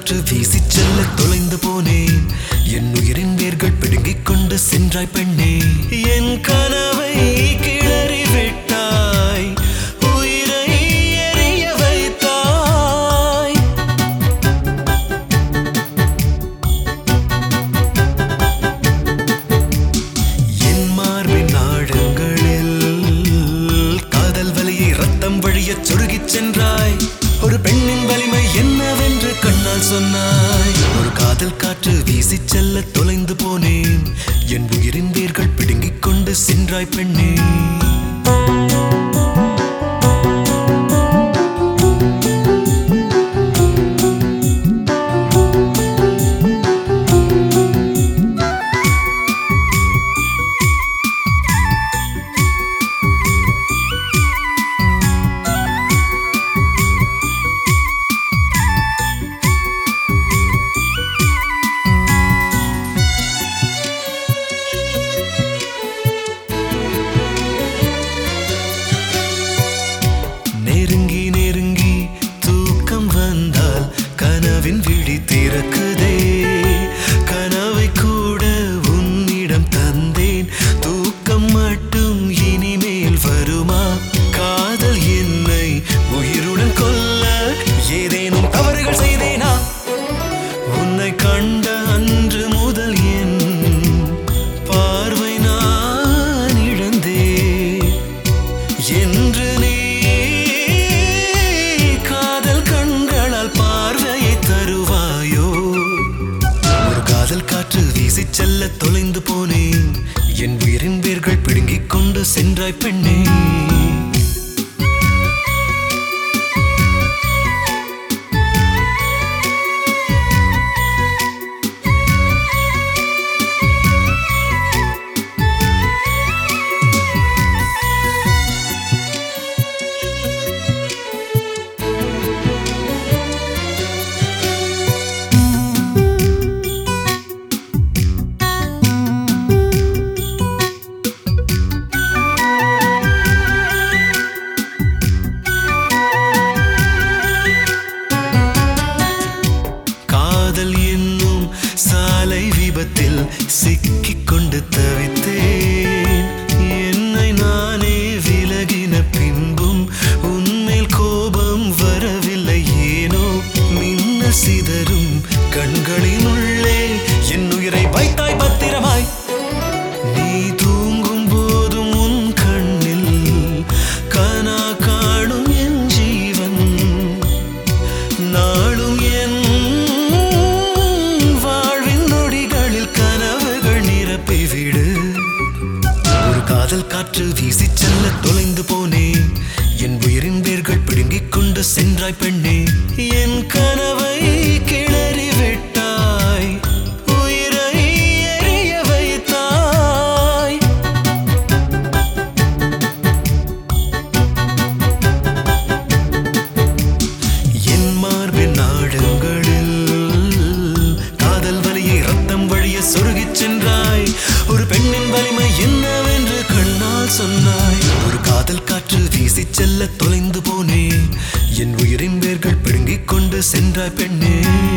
காற்று வீசி செல்ல தொலைந்து போனேன் என் உயிரின் வேர்கள் பிடுங்கிக் கொண்டு சென்றாய் பெண்ணே என் கனவை கிளறி விட்டாய் உயிரை எரிய வைத்தாய் என் மார்பின் நாடங்களில் காதல் வலியை ரத்தம் வழியச் சொருகிச் சென்றாய் ஒரு பெண்ணின் வலிமை என்னவென்று கண்ணால் சொன்னாய் ஒரு காதல் காற்று வீசிச் செல்ல தொலைந்து போனேன் என் உயிரின் வேர்கள் பிடுங்கிக் கொண்டு சென்றாய் பெண்ணே நெருங்கி நெருங்கி தூக்கம் வந்தால் கனவின் விழி திறக்குதே கனவை கூட உன்னிடம் தந்தேன் தூக்கம் மட்டும் இனிமேல் வருமா காதல் என்னை உயிருடன் கொல்ல ஏதேனும் தவறுகள் செய்தேனா உன்னை கண்ட அன்று முதல் என் பார்வை நான் இழந்தேன் என்று நீ காதல் கண்களால் பார்வையை தருவாயோ ஒரு காதல் காற்று வீசிச் செல்ல தொலைந்து போனேன் என் உயிரின் வேர்கள் பிடுங்கிக் கொண்டு சென்றாய் பெண்ணே காதல் என்னும் சாலை விபத்தில் சிக்கிக் கொண்டு தவித்தேன் என்னை நானே விலகின பின்பும் உன்மேல் கோபம் வரவில்லை ஏனோ மின்ன சிதறும் கண்களின் உள்ளே என் உயிரை வைத்தாய் பத்திரமாய் நீ தூங்கும் போதும் உன் கண்ணில் கனா காணும் என் ஜீவன் நாளும் என் வாழ்வின் நொடிகளில் கனவுகள் நிரப்பிவிடு ஒரு காதல் காற்று வீசிச் செல்ல தொலைந்து போனேன் என் உயிரின் வேர்கள் பிடுங்கிக் கொண்டு சென்றாய் பெண்ணே என் கனவை கிளறி விட்டாய் உயிரை எரிய வைத்தாய் என் மார்பின் நாடங்களில் காதல் வலியை ரத்தம் வழிய சொருகிச் சென்றாய் ஒரு பெண்ணின் வலிமை என்னவென்று கண்ணால் சொன்னாய் ஒரு காதல் காற்று வீசிச் செல்ல தொலைந்து போனேன் என் உயிரின் வேர்கள் பிடுங்கிக் கொண்டு சென்றாய் பெண்ணே